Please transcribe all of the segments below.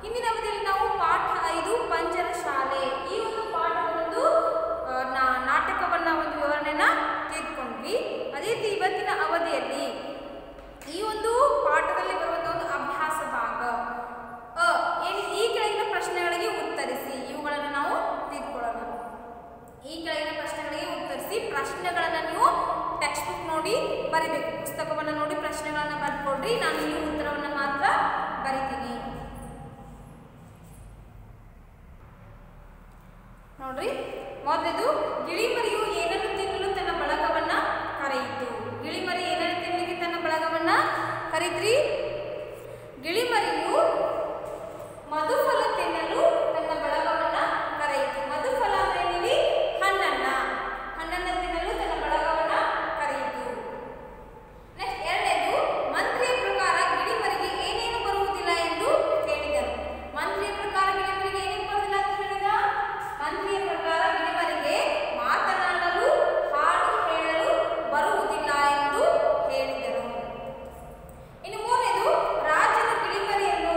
ಹಿಂದಿನ ಅವಧಿಯಲ್ಲಿ ನಾವು ಪಾಠ ಐದು ಪಂಜರ ಶಾಲೆ ಈ ಒಂದು ಪಾಠದ ಒಂದು ಆ, ನಾ- ನಾಟಕವನ್ನ ಒಂದು ವಿವರಣೆನ ತೆಗೆದುಕೊಂಡ್ವಿ ಅದೇ ರೀತಿ ಇವತ್ತಿನ ಅವಧಿಯಲ್ಲಿ ಈ ಒಂದು ಪಾಠದಲ್ಲಿ ಬರುವಂತಹ ಒಂದು ಅಭ್ಯಾಸ ಭಾಗ ಅ ಏನು ಈ ಕೆಳಗಿನ ಪ್ರಶ್ನೆಗಳಿಗೆ ಉತ್ತರಿಸಿ ಇವುಗಳನ್ನು ನಾವು ತೆಗೆದುಕೊಳ್ಳೋಣ ಈ ಕೆಳಗಿನ ಪ್ರಶ್ನೆಗಳಿಗೆ ಉತ್ತರಿಸಿ ಪ್ರಶ್ನೆಗಳನ್ನು ನೀವು ಟೆಕ್ಸ್ಟ್ ಬುಕ್ ನೋಡಿ ಬರಿಬೇಕು ಪುಸ್ತಕವನ್ನು ನೋಡಿ ಪ್ರಶ್ನೆಗಳನ್ನು ಬರ್ಕೊಡ್ರಿ ನಾನು ಈ ಉತ್ತರವನ್ನು ಮಾತ್ರ ಬರಿತೀನಿ ನೋಡ್ರಿ ಮೊದಲದು ಗಿಳಿಮರಿಯು ಏನನ್ನು ತಿನ್ನಲು ತನ್ನ ಬಳಗವನ್ನ ಕರೆಯಿತು ಗಿಳಿಮರಿ ಏನನ್ನು ತಿನ್ನಲಿಕ್ಕೆ ತನ್ನ ಬಳಗವನ್ನ ಕರೀತ್ರಿ ಗಿಳಿಮರಿಯು ಮಧುಫಲ ತಿನ್ನಲು ತನ್ನ ಬಳಗವನ್ನ ಕರೆಯಿತು ಮಧುಫಲ ಅಂದ್ರೆ ಏನಿಲ್ಲಿ ಹಣ್ಣನ್ನ ಹಣ್ಣನ್ನ ತಿನ್ನಲು ತನ್ನ ಬಳಗವನ್ನ ಕರೆಯಿತು ನೆಕ್ಸ್ಟ್ ಎರಡನೇದು ಮಂತ್ರಿಯ ಪ್ರಕಾರ ಗಿಳಿಮರಿಗೆ ಏನೇನು ಬರುವುದಿಲ್ಲ ಎಂದು ಹೇಳಿದರು ಮಂತ್ರಿಯ ಪ್ರಕಾರ ಗಿಳಿಮರಿಗೆ ಏನೇನು ಬರುವುದಿಲ್ಲ ಅಂತ ಹೇಳಿದ ಮಂತ್ರಿಯ ಪ್ರಕಾರ ಗಿಳಿಮರಿಗೆ ಮಾತನಾಡಲು ಹಾಡು ಹೇಳಲು ಬರುವುದಿಲ್ಲ ಎಂದು ಹೇಳಿದರು ಇನ್ನು ಮೂರನೇದು ರಾಜನು ಗಿಳಿಮರಿಯನ್ನು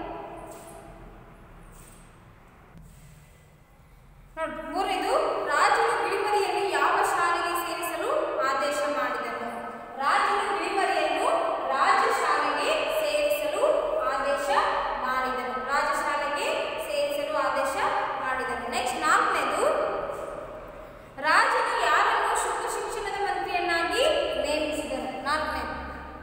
ನೋಡಿ ಮೂರನೇದು ರಾಜನು ಗಿಳಿಮರಿಯನ್ನು ಯಾವ ಶಾಲೆಗೆ ಸೇರಿಸಲು ಆದೇಶ ಮಾಡಿದನು ರಾಜನು ಗಿಳಿಮರಿಯನ್ನು ರಾಜಶಾಲೆಗೆ ಸೇರಿಸಲು ಆದೇಶ ಮಾಡಿದನು ರಾಜಶಾಲೆಗೆ ಸೇರಿಸಲು ಆದೇಶ ಮಾಡಿದನು ನೆಕ್ಸ್ಟ್ ನಾಲ್ಕನೇದು ರಾಜನು ಯಾರನ್ನು ಶುದ್ಧ ಶಿಕ್ಷಣದ ಮಂತ್ರಿಯನ್ನಾಗಿ ನೇಮಿಸಿದನು ನಾಲ್ಕನೇದು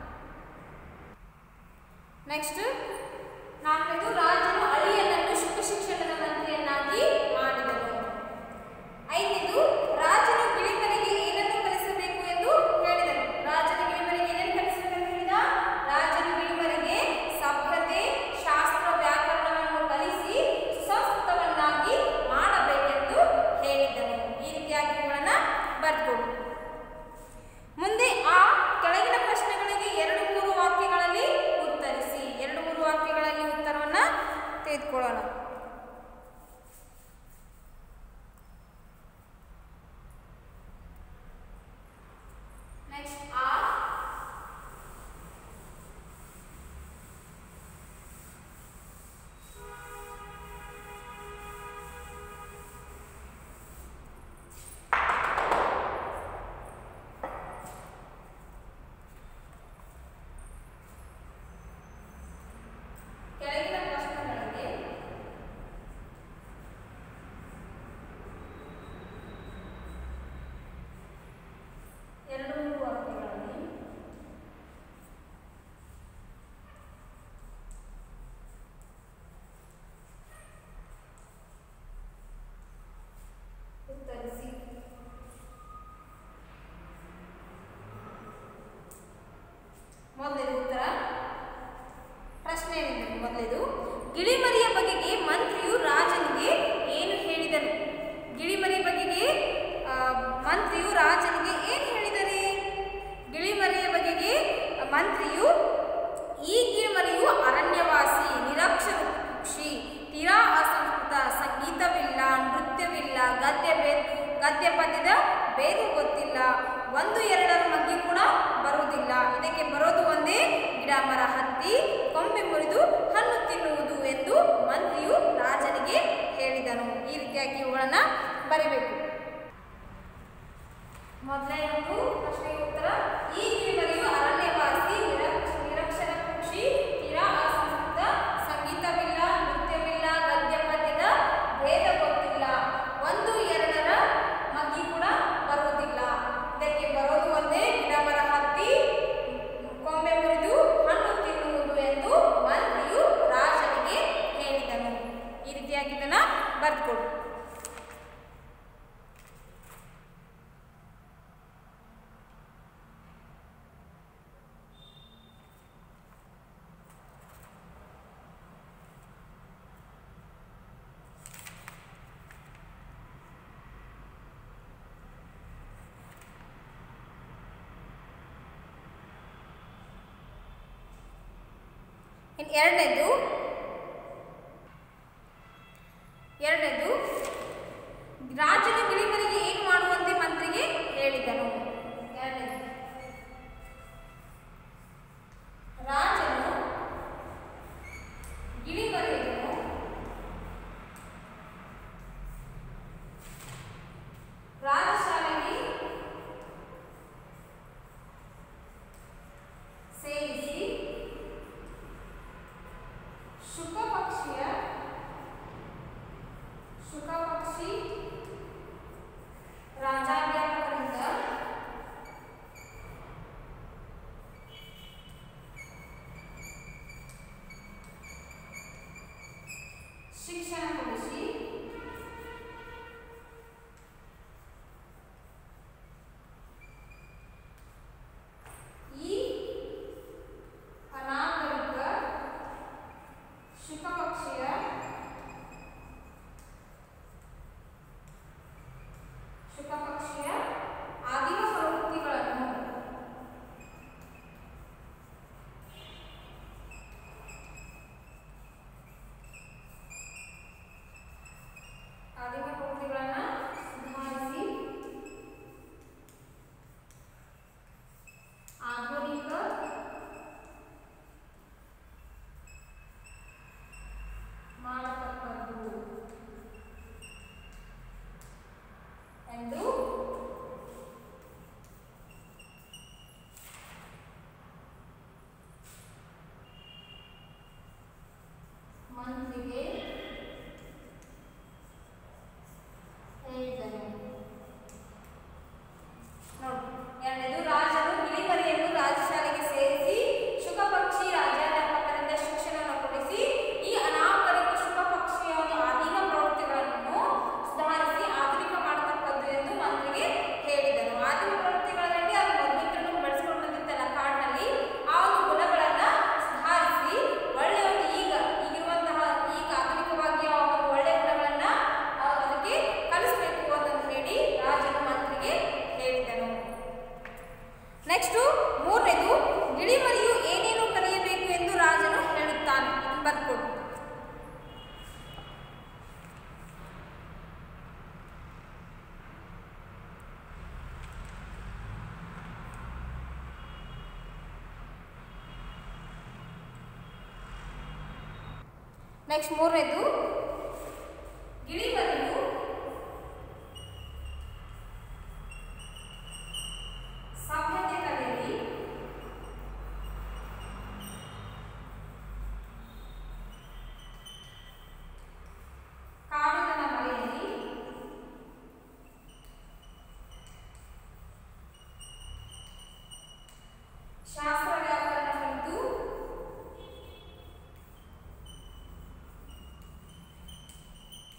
ನೆಕ್ಸ್ಟ್ ನಾಲ್ಕನೇದು ರಾಜನು ಅಳಿಯನನ್ನು ಶುದ್ಧ ಶಿಕ್ಷಣದ ಮಂತ್ರಿಯನ್ನಾಗಿ ಮಾಡಿದನು ಐದನೇದು ರಾಜನು ಗಿಳಿಮರಿಗೆ ಏನನ್ನು ಕಲಿಸಬೇಕು ಎಂದು ಹೇಳಿದನು ರಾಜನು ಗಿಳಿಮರಿಗೆ ಏನನ್ನು ಕಲಿಸಬೇಕು ಹೇಳಿದ ರಾಜನು ಗಿಳಿಮರಿಗೆ ಸಭ್ಯತೆ ಶಾಸ್ತ್ರ ವ್ಯಾಕರಣವನ್ನು ಕಲಿಸಿ ಸಂಸ್ಕೃತವನ್ನಾಗಿ ಮಾಡಬೇಕೆಂದು ಹೇಳಿದನು ಈ ರೀತಿಯಾಗಿ ಇವುಗಳನ್ನ ಬರ್ಕೊಡು ಮುಂದೆ ಆ ಕೆಳಗಿನ ಪ್ರಶ್ನೆಗಳಿಗೆ ಎರಡು ಮೂರು ವಾಕ್ಯಗಳಲ್ಲಿ ಉತ್ತರಿಸಿ ಎರಡು ಮೂರು ವಾಕ್ಯಗಳಲ್ಲಿ ಉತ್ತರವನ್ನ ತೆಗೆದುಕೊಳ್ಳೋಣ ನೆಕ್ಸ್ಟ್ ಆ ಕೆಳಗಿನ ಪ್ರಶ್ನೆಗಳಿಗೆ ಎರಡು ಮೂರು ವಾಕ್ಯಗಳಲ್ಲಿ ಉತ್ತರಿಸಿ ಮೊದಲನೇ ಉತ್ತರ ಪ್ರಶ್ನೆ ಏನಿದೆ ಮೊದಲೇದು ಗಿಳಿಮರಿಯ ಬಗೆಗೆ ಮಂತ್ರಿಯು ರಾಜನಿಗೆ ಏನು ಹೇಳಿದನು ಗಿಳಿಮರಿ ಬಗೆಗೆ ಆ, ಮಂತ್ರಿಯು ರಾಜನಿಗೆ ಏನು ಹೇಳಿದರೆ ಗಿಳಿಮರಿಯ ಬಗೆಗೆ ಮಂತ್ರಿಯು ಈ ಗಿಳಿಮರಿಯು ಅರಣ್ಯವಾಸಿ ನಿರಕ್ಷರ ಪಕ್ಷಿ ತೀರಾ ಅಸಂಸ್ಕೃತ ಸಂಗೀತವಿಲ್ಲ ನೃತ್ಯವಿಲ್ಲ ಗದ್ಯ ಬೇ ಗದ್ಯ ಪದ್ಯದ ಭೇದ ಗೊತ್ತಿಲ್ಲ ಒಂದು ಎರಡರ ಮಧ್ಯೆ ಕೂಡ ಬರುವುದಿಲ್ಲ ಇದಕ್ಕೆ ಬರೋದು ಒಂದೇ ಗಿಡ ಮರ ಹತ್ತಿ ಕೊಂಬೆ ಮುರಿದು ಹಣ್ಣು ತಿನ್ನುವುದು ಎಂದು ಮಂತ್ರಿಯು ರಾಜನಿಗೆ ಹೇಳಿದನು ಈ ರೀತಿಯಾಗಿ ಇವುಗಳನ್ನ ಬರಿಬೇಕು ಮೊದಲನೇ ಒಂದು ಪ್ರಶ್ನೆಗೆ ಉತ್ತರ ಈ ಗಿಳಿಮರಿಯು ಅರಣ್ಯವಾಸಿ ನಿರಕ್ಷ ನಿರಕ್ಷರ ಪಕ್ಷಿ ತೀರಾ ಅಸಂಸ್ಕೃತ ಸಂಗೀತವಿಲ್ಲ ನೃತ್ಯವಿಲ್ಲ ಗದ್ಯ ಪದ್ಯದ ಭೇದ ಗೊತ್ತಿಲ್ಲ ಒಂದು ಎರಡರ ಮಗ್ಗಿ ಕೂಡ ಬರುವುದಿಲ್ಲ ಇದಕ್ಕೆ ಬರೋದು ಒಂದೇ ಗಿಡ ಮರ ಹತ್ತಿ ಕೊಂಬೆ ಮುರಿದು ಹಣ್ಣು ತಿನ್ನುವುದು ಎಂದು ಮಂತ್ರಿಯು ರಾಜನಿಗೆ ಹೇಳಿದನು ಈ ರೀತಿಯಾಗಿ ಇದನ್ನ ಬರ್ಕೊಡು ಇನ್ನು ಎರಡನೇದು ಎರಡನೇದು ರಾಜನು ಗಿಳಿಮರಿಗೆ ಏನು ಮಾಡುವಂತೆ ಮಂತ್ರಿಗೆ ಹೇಳಿದನು ಎರಡನೇದು ರಾಜನು ಗಿಳಿಮರಿಯನ್ನು ನೆಕ್ಸ್ಟ್ ಮೂರನೇದು ಗಿಳಿಮರಿಯು ಸಭ್ಯತೆ ಕಲೆಯಲ್ಲಿ ಕಾಡುತನ ಮರೆಯಲ್ಲಿ ಶಾಸ್ತ್ರ ವ್ಯಾಕರಣ ಕಲಿತು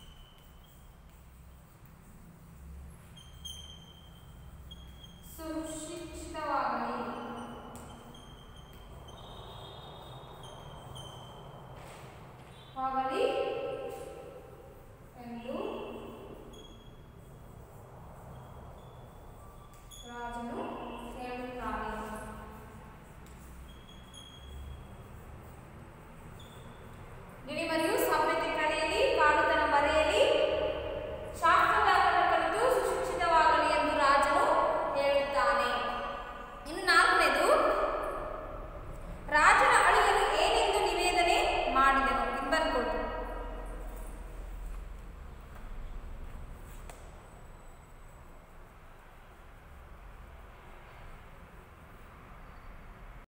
ಸು